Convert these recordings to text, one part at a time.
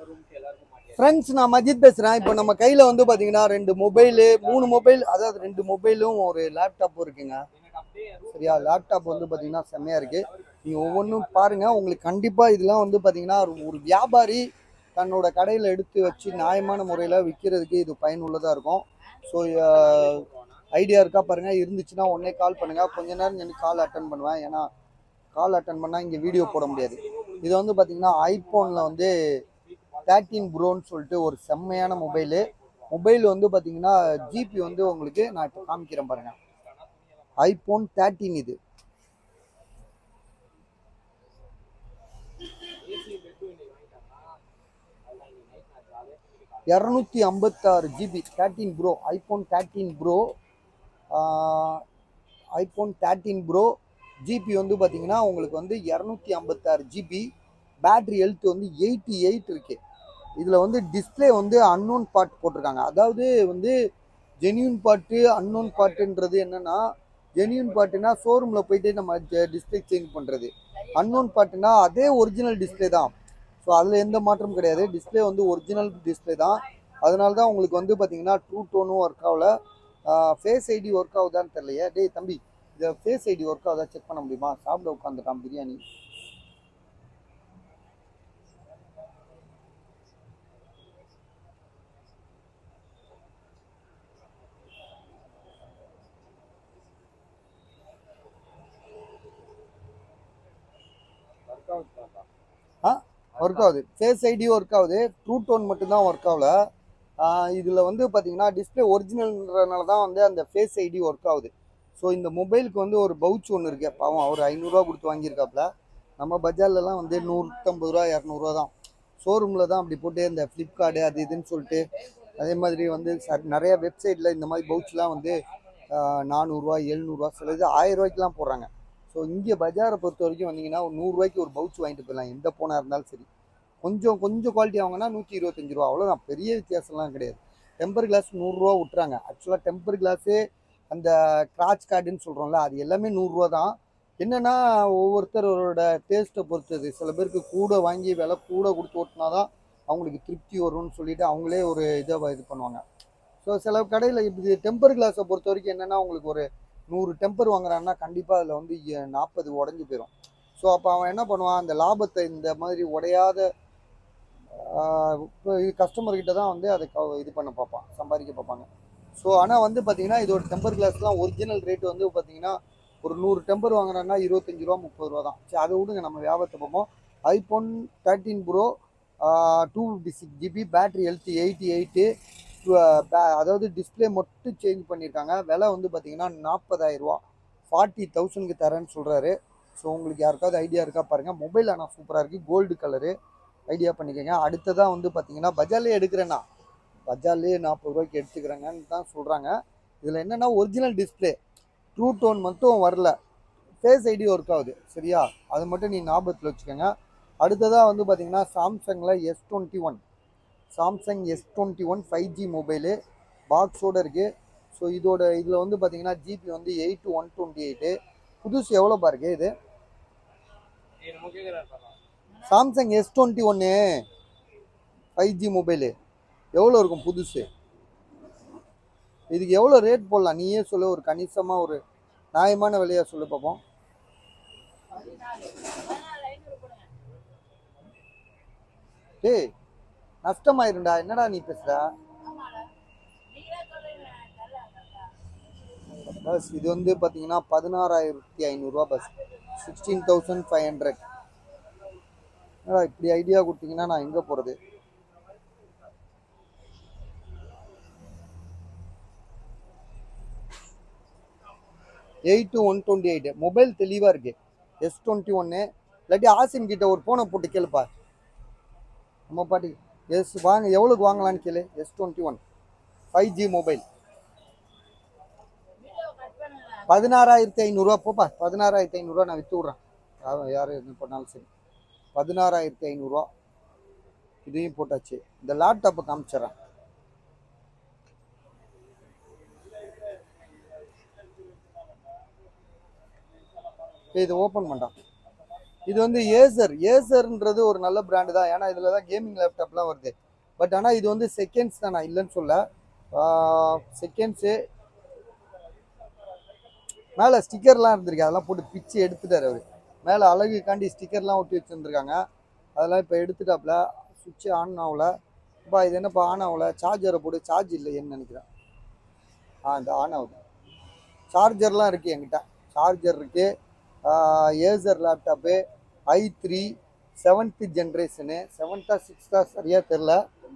ரூம்க்கு எல்லாருக்கும் மாட்டியா ஃப்ரெண்ட்ஸ் நான் மஜித் பேசுகிறேன் இப்போ நம்ம கையில் வந்து பார்த்தீங்கன்னா ரெண்டு மொபைலு மூணு மொபைல் அதாவது ரெண்டு மொபைலும் ஒரு லேப்டாப்பும் இருக்குங்க எனக்கு அப்படியே சரியா லேப்டாப் வந்து பார்த்தீங்கன்னா செம்மையாக இருக்குது நீங்கள் ஒவ்வொன்றும் பாருங்கள் உங்களுக்கு கண்டிப்பாக இதெல்லாம் வந்து பார்த்தீங்கன்னா ஒரு- ஒரு வியாபாரி தன்னோட கடையில் எடுத்து வச்சு நியாயமான முறையில் விற்கிறதுக்கு இது பயனுள்ளதாக இருக்கும் ஸோ ஐடியா இருக்கா பாருங்கள் இருந்துச்சுன்னா உடனே கால் பண்ணுங்கள் கொஞ்ச நேரம் எனக்கு கால் அட்டன் பண்ணுவேன் ஏன்னா கால் அட்டன் பண்ணால் இங்கே வீடியோ போட முடியாது இது வந்து பார்த்தீங்கன்னா ஐஃபோனில் வந்து தேர்ட்டீன் ப்ரோன்னு சொல்லிட்டு ஒரு செம்மையான மொபைலு மொபைல் வந்து பார்த்தீங்கன்னா ஜிபி வந்து உங்களுக்கு நான் இப்போ காமிக்கிறேன் பாருங்கள் ஐஃபோன் தேர்ட்டீன் இது ஏசி பெட்டும் இன்னைக்கு வாங்கிட்டாங்கன்னா அதெல்லாம் இன்னைக்கு நைட் நான் ஜாலியாக தூங்கிட்டு இரநூத்தி ஐம்பத்தாறு GB thirteen pro iPhone thirteen pro iPhone thirteen pro GB வந்து பார்த்தீங்கன்னா உங்களுக்கு வந்து இரநூத்தி ஐம்பத்தாறு ஜிபி பேட்ரி ஹெல்த் வந்து எயிட்டி எயிட் இருக்கு இதில் வந்து டிஸ்ப்ளே வந்து அன்னோன் பார்ட் போட்டிருக்காங்க அதாவது வந்து ஜென்யூன் பார்ட்டு அன்னோன் பார்ட்டுன்றது என்னன்னா ஜென்யூன் பார்ட்டுனா ஷோரூமில் போயிட்டு நம்ம டிஸ்ப்ளே சேஞ்ச் பண்ணுறது அன்னோன் பார்ட்டுனா அதே ஒரிஜினல் டிஸ்ப்ளே தான் ஸோ அதில் எந்த மாற்றமும் கிடையாது டிஸ்ப்ளே வந்து ஒரிஜினல் டிஸ்ப்ளே தான் அதனால தான் உங்களுக்கு வந்து பார்த்தீங்கன்னா ட்ரூ டோனும் ஒர்க் ஆகல ஃபேஸ் ஐடி ஒர்க் ஆகுதான்னு தெரியலையே டேய் தம்பி இந்த ஃபேஸ் ஐடி ஒர்க் ஆகுதா செக் பண்ண முடியுமா சாப்பிட உட்காந்துட்டான் பிரியாணி ஒர்க் அவுட் தான்ப்பா ஒர்க் ஆகுது ஃபேஸ் ஐடி ஒர்க் ஆகுது ட்ரூ டோன் மட்டும்தான் ஒர்க் ஆகல இதில் வந்து பார்த்தீங்கன்னா டிஸ்பிளே ஒரிஜினல்ன்றனால தான் வந்து அந்த ஃபேஸ் ஐடி ஒர்க் ஆகுது ஸோ இந்த மொபைலுக்கு வந்து ஒரு பவுச் ஒன்று இருக்கு பாவம் அவர் ஐநூறுரூவா கொடுத்து வாங்கியிருக்காப்புல நம்ம பஜார்லலாம் வந்து நூற்றம்பது ரூபா இரநூறுவா தான் ஷோரூமில் தான் அப்படி போட்டு இந்த ஃப்ளிப்கார்டு அது இதுன்னு சொல்லிட்டு அதே மாதிரி வந்து ச- நிறைய வெப்சைட்டில் இந்த மாதிரி பவுச்லாம் வந்து நானூறுரூவா எழுநூறுவா சில இது ஆயிரம் ரூபாய்க்குலாம் போடுறாங்க ஸோ இங்கே பஜாரை பொறுத்த வரைக்கும் வந்தீங்கன்னா ஒரு நூறுரூவாய்க்கு ஒரு பவுச் வாங்கிட்டு போயிடலாம் எந்த ஃபோனாக இருந்தாலும் சரி கொஞ்சம் கொஞ்சம் குவாலிட்டி வாங்கினா நூற்றி இருபத்தஞ்சு ரூபா அவ்வளோதான் பெரிய வித்தியாசம்லாம் கிடையாது டெம்பர் கிளாஸ் நூறுரூவா விட்டுறாங்க ஆக்சுவலாக டெம்பர் கிளாஸு அந்த கிராச் கார்டுன்னு சொல்கிறோம்ல அது எல்லாமே நூறுரூவா தான் என்னென்னா ஒவ்வொருத்தரோட டேஸ்ட்டை பொறுத்தது சில பேருக்கு கூட வாங்கி விலை கூட கொடுத்து ஓட்டினா தான் அவங்களுக்கு திருப்தி வரும்னு சொல்லிட்டு அவங்களே ஒரு இதை இது பண்ணுவாங்க ஸோ சில கடையில் இப்படி டெம்பர் கிளாஸை பொறுத்த வரைக்கும் என்னென்னா உங்களுக்கு ஒரு நூறு டெம்பர் வாங்குறான்னா கண்டிப்பாக அதில் வந்து எ- நாற்பது உடஞ்சி போயிடும் ஸோ அப்போ அவன் என்ன பண்ணுவான் அந்த லாபத்தை இந்த மாதிரி உடையாத இப்போ கஸ்டமர்கிட்ட தான் வந்து அதை க- இது பண்ண பார்ப்பான் சம்பாதிக்க பார்ப்பாங்க ஸோ ஆனால் வந்து பார்த்தீங்கன்னா இதோட டெம்பர் கிளாஸ்லாம் ஒரிஜினல் ரேட் வந்து பார்த்தீங்கன்னா ஒரு நூறு டெம்பர் வாங்குறாங்கன்னா இருபத்தஞ்சு ரூபா முப்பது ரூபா தான் சரி அதை விடுங்க நம்ம வியாபாரத்தை பார்ப்போம் iPhone thirteen pro two fifty six GB battery health eighty eight அதாவது டிஸ்ப்ளே மட்டும் சேஞ்ச் பண்ணியிருக்காங்க விலை வந்து பார்த்தீங்கன்னா நாற்பதாயிரம் ரூபா ஃபார்ட்டி தௌசண்ட்க்கு தரேன்னு சொல்கிறாரு ஸோ உங்களுக்கு யாருக்காவது ஐடியா இருக்கா பாருங்கள் மொபைல் ஆனால் சூப்பராக இருக்குது கோல்டு கலரு ஐடியா பண்ணிக்கோங்க அடுத்ததாக வந்து பார்த்தீங்கன்னா பஜார்லேயே எடுக்கிறேன்னா பஜார்லேயே நாற்பது ரூபாய்க்கு எடுத்துக்கிறேங்கன்னு தான் சொல்கிறாங்க இதில் என்னென்னா ஒரிஜினல் டிஸ்ப்ளே ட்ரூ டோன் மட்டும் வரல ஃபேஸ் ஐடி ஒர்க் ஆகுது சரியா அது மட்டும் நீ ஞாபகத்தில் வச்சுக்கோங்க அடுத்ததாக வந்து பார்த்தீங்கன்னா சாம்சங்கில் S twenty one Samsung S twenty one five G mobile பாக்ஸோடு இருக்குது ஸோ இதோட இதில் வந்து பார்த்தீங்கன்னா ஜிபி வந்து எயிட் ஒன் டுவெண்ட்டி எயிட்டு புதுசு எவ்வளோ பாருங்க இது என்னமோ கேட்குறாரு பாப்பா சாம்சங் எஸ் டுவெண்ட்டி ஒன்று ஃபைவ் ஜி மொபைலு எவ்வளோ இருக்கும் புதுசு இதுக்கு எவ்வளோ ரேட் போடலாம் நீயே சொல்லு ஒரு கணிசமாக ஒரு நியாயமான விலையா சொல்லு பார்ப்போம் டேய் நஷ்டமாயிருண்டா என்னடா நீ பேசுற பஸ் இது வந்து பார்த்தீங்கன்னா பதினாறாயிரத்தி ஐநூறுரூவா பஸ் சிக்ஸ்டீன் தௌசண்ட் ஃபைவ் ஹண்ட்ரட் என்னடா இப்படி ஐடியா கொடுத்தீங்கன்னா நான் எங்கே போகிறது eight one twenty eight mobile தெளிவாக இருக்கு எஸ் டுவெண்ட்டி ஒன்று இல்லாட்டி ஆசிம் கிட்ட ஒரு ஃபோனை போட்டு கேளுப்பா நம்ம பாட்டி எஸ் வாங்க எவ்வளோக்கு வாங்கலான்னு கேளு S twenty one five G mobile பதினாறாயிரத்தி ஐநூறுரூவா போப்பா பதினாறாயிரத்தி ஐநூறுரூவா நான் விற்று விட்றேன் யார் யார் என்ன பண்ணாலும் சரி பதினாறாயிரத்தி ஐநூறுரூவா இதையும் போட்டாச்சு இந்த லேப்டாப்பை காமிச்சிட்றேன் இதை ஓப்பன் பண்ணான் இது வந்து ஏசர் ஏசர்ன்றது ஒரு நல்ல பிராண்டு தான் ஏன்னா இதில் தான் கேமிங் லேப்டாப்லாம் வருது பட் ஆனால் இது வந்து செகண்ட்ஸ் தான் நான் இல்லைன்னு சொல்ல செகண்ட்ஸு மேலே ஸ்டிக்கர்லாம் இருந்திருக்கு அதெல்லாம் போட்டு பிச்சு எடுத்துட்டார் அவர் மேலே அழகுக்காண்டி ஸ்டிக்கர்லாம் ஒட்டி வச்சுருந்துருக்காங்க அதெல்லாம் இப்போ எடுத்துட்டாப்புல சுவிட்சு ஆன் ஆகல இப்போ இது என்னப்பா ஆன் ஆகல சார்ஜரை போட்டு சார்ஜ் இல்லையேன்னு நினைக்கிறேன் ஆ இந்த ஆன் ஆகுது சார்ஜர்லாம் இருக்குது என்கிட்ட சார்ஜர் இருக்குது Acer laptop I three seventh generation செவன்த்தா சிக்ஸ்த்தா சரியாக தெரில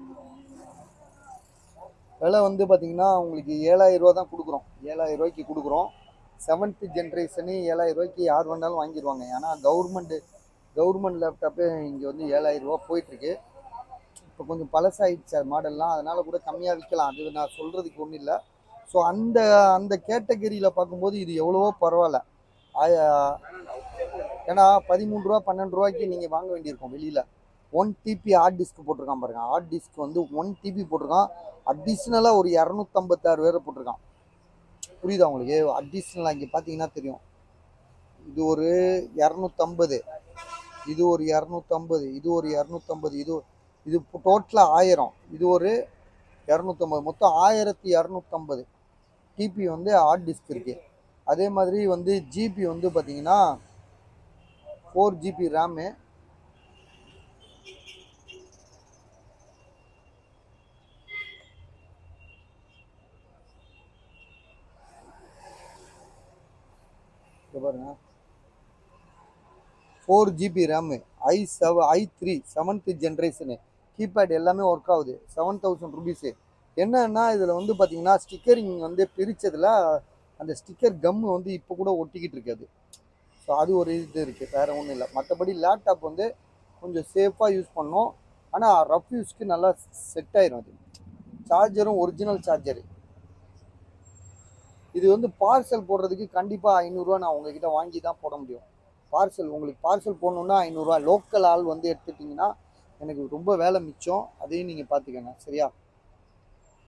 விலை வந்து பார்த்தீங்கன்னா உங்களுக்கு ஏழாயிரம் ரூபா தான் கொடுக்குறோம் ஏழாயிரம் ரூபாய்க்கு கொடுக்குறோம் செவன்த்து ஜென்ரேஷனு ஏழாயிரம் ரூபாய்க்கு யார் வேணாலும் வாங்கிடுவாங்க ஏன்னா கவர்மெண்ட்டு கவர்மெண்ட் லேப்டாப்பு இங்கே வந்து ஏழாயிரம் ரூபா போயிட்டுருக்கு இப்போ கொஞ்சம் பழசாயிடுச்சு மாடல்லாம் அதனால் கூட கம்மியாக விற்கலாம் அது நான் சொல்கிறதுக்கு ஒன்றும் இல்லை ஸோ அந்த அந்த கேட்டகரியில் பார்க்கும்போது இது எவ்வளவோ பரவாயில்ல ஆய- ஏன்னா பதிமூணு ரூபா பன்னெண்டு ரூபாய்க்கு நீங்கள் வாங்க வேண்டியிருக்கும் வெளியில் ஒன் டிபி ஹார்ட் டிஸ்க் போட்டிருக்கான் பாருங்க ஹார்ட் டிஸ்க் வந்து ஒன் டிபி போட்டிருக்கான் அடிஷ்னலாக ஒரு இரநூத்தம்பத்தாறு வேறு போட்டிருக்கான் புரியுதா உங்களுக்கு அடிஷ்னலாக இங்கே பார்த்தீங்கன்னா தெரியும் இது ஒரு இரநூத்தம்பது இது ஒரு இரநூத்தம்பது இது ஒரு இரநூத்தம்பது இது இது டோட்டலாக ஆயிரம் இது ஒரு இரநூத்தம்பது மொத்தம் ஆயிரத்தி இரநூத்தம்பது டிபி வந்து ஹார்ட் டிஸ்க் இருக்கு அதே மாதிரி வந்து ஜிபி வந்து பார்த்தீங்கன்னா ஃபோர் ஜிபி ரேமு இங்க பாருங்க four GB RAM I seven I three seventh generation keypad எல்லாமே ஒர்க் ஆகுது செவன் தௌசண்ட் ருபீஸு என்னன்னா இதில் வந்து பார்த்தீங்கன்னா ஸ்டிக்கரிங் வந்து பிரித்ததில் அந்த ஸ்டிக்கர் கம்மு வந்து இப்போ கூட ஒட்டிக்கிட்டு இருக்காது ஸோ அது ஒரு இது இருக்குது வேறு ஒன்றும் இல்லை மற்றபடி லேப்டாப் வந்து கொஞ்சம் சேஃபாக யூஸ் பண்ணோம் ஆனால் ரஃப் யூஸ்க்கு நல்லா செட் ஆயிரும் அது சார்ஜரும் ஒரிஜினல் சார்ஜரு இது வந்து பார்சல் போடுறதுக்கு கண்டிப்பாக ஐநூறுரூவா நான் உங்ககிட்ட வாங்கி தான் போட முடியும் பார்சல் உங்களுக்கு பார்சல் போடணுன்னா ஐநூறுரூவா லோக்கல் ஆள் வந்து எடுத்துட்டிங்கன்னா எனக்கு ரொம்ப வேலை மிச்சம் அதையும் நீங்கள் பார்த்துக்கங்க சரியா